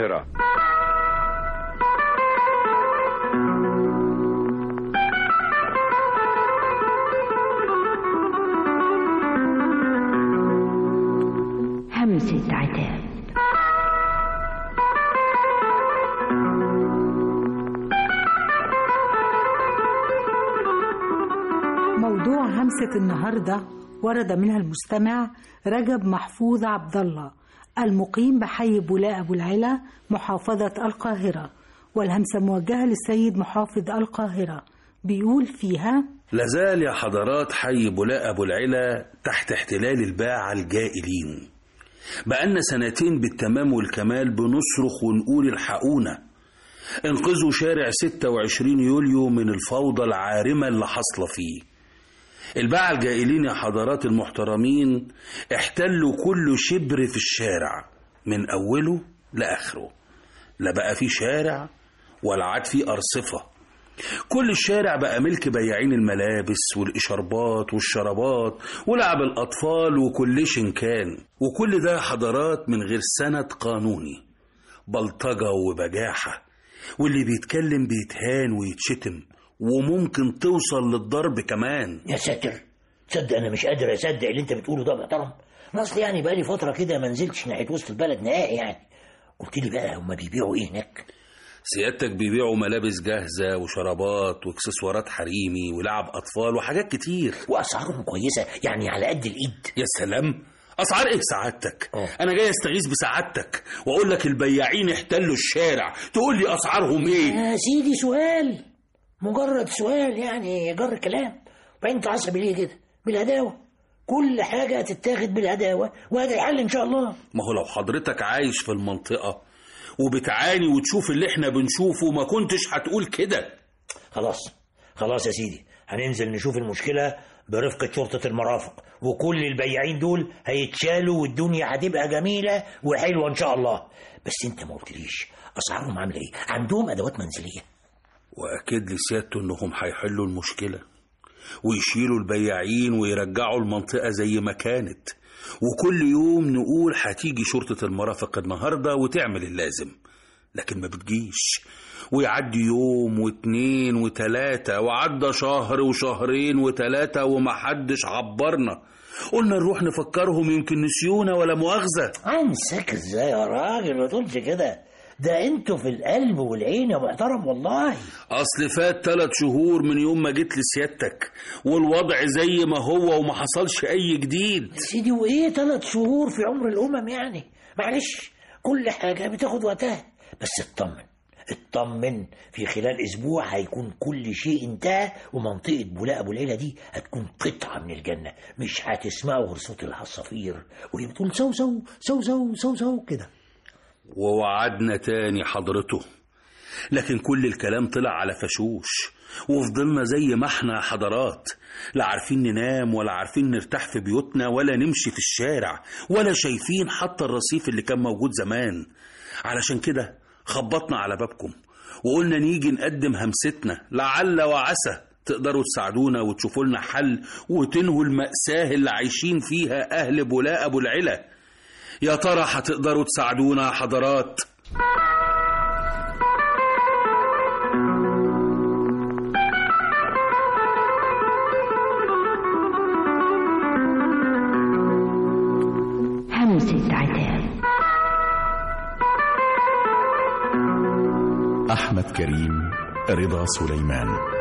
القاهرة همسة عتاب موضوع همسة النهاردة ورد منها المستمع رجب محفوظ عبد الله المقيم بحي بولاء أبو العلا محافظة القاهرة والهمسة موجهة للسيد محافظ القاهرة بيقول فيها لازال يا حضرات حي بولاء أبو العلا تحت احتلال الباعة الجائلين بقالنا سنتين بالتمام والكمال بنصرخ ونقول الحقونا انقذوا شارع 26 يوليو من الفوضى العارمة اللي حاصلة فيه الباعة الجائلين يا حضرات المحترمين احتلوا كل شبر في الشارع من أوله لآخره لا بقى في شارع ولا عاد في أرصفة كل الشارع بقى ملك بياعين الملابس والإشاربات والشرابات ولعب الأطفال وكل كان وكل ده حضرات من غير سند قانوني بلطجة وبجاحة واللي بيتكلم بيتهان ويتشتم وممكن توصل للضرب كمان يا ساتر تصدق انا مش قادر اصدق اللي انت بتقوله ده محترم انا اصل يعني بقالي فتره كده ما نزلتش ناحيه وسط البلد نهائي يعني قلت لي بقى هما بيبيعوا ايه هناك سيادتك بيبيعوا ملابس جاهزة وشرابات واكسسوارات حريمي ولعب أطفال وحاجات كتير واسعارهم كويسه يعني على قد الايد يا سلام أسعار إيه سعادتك؟ أنا جاي أستغيث بسعادتك وأقول لك البياعين احتلوا الشارع تقول لي أسعارهم إيه؟ يا سيدي سؤال مجرد سؤال يعني جر كلام وبعدين انت عصبي ليه كده بالهداوه كل حاجه هتتاخد بالهداوه وهذا الحل ان شاء الله ما هو لو حضرتك عايش في المنطقة وبتعاني وتشوف اللي احنا بنشوفه ما كنتش هتقول كده خلاص خلاص يا سيدي هننزل نشوف المشكله برفقة شرطة المرافق وكل البياعين دول هيتشالوا والدنيا هتبقى جميلة وحلوة إن شاء الله بس أنت ما قلتليش أسعارهم عاملة إيه؟ عندهم أدوات منزلية وأكيد لسيادته إنهم هيحلوا المشكلة ويشيلوا البياعين ويرجعوا المنطقة زي ما كانت وكل يوم نقول هتيجي شرطة المرافق النهاردة وتعمل اللازم لكن ما بتجيش ويعدي يوم واتنين وتلاتة وعدى شهر وشهرين وتلاتة ومحدش عبرنا قلنا نروح نفكرهم يمكن نسيونا ولا مؤاخذة عنسك ازاي يا راجل ما تقولش كده ده انتوا في القلب والعين يا محترم والله أصل فات تلات شهور من يوم ما جيت لسيادتك والوضع زي ما هو وما حصلش أي جديد يا سيدي وايه ثلاث شهور في عمر الامم يعني معلش كل حاجه بتاخد وقتها بس اطمن اطمن في خلال اسبوع هيكون كل شيء انتهى ومنطقه بولاء ابو العيله دي هتكون قطعه من الجنه مش هتسمعوا غير صوت العصافير وهي بتقول سو سو سو سو سو سو كده ووعدنا تاني حضرته لكن كل الكلام طلع على فشوش وفضلنا زي ما احنا حضرات لا عارفين ننام ولا عارفين نرتاح في بيوتنا ولا نمشي في الشارع ولا شايفين حتى الرصيف اللي كان موجود زمان علشان كده خبطنا على بابكم وقلنا نيجي نقدم همستنا لعل وعسى تقدروا تساعدونا وتشوفوا لنا حل وتنهوا المأساة اللي عايشين فيها أهل بولاء أبو العلا يا ترى هتقدروا تساعدونا يا حضرات همسة عتاب أحمد كريم رضا سليمان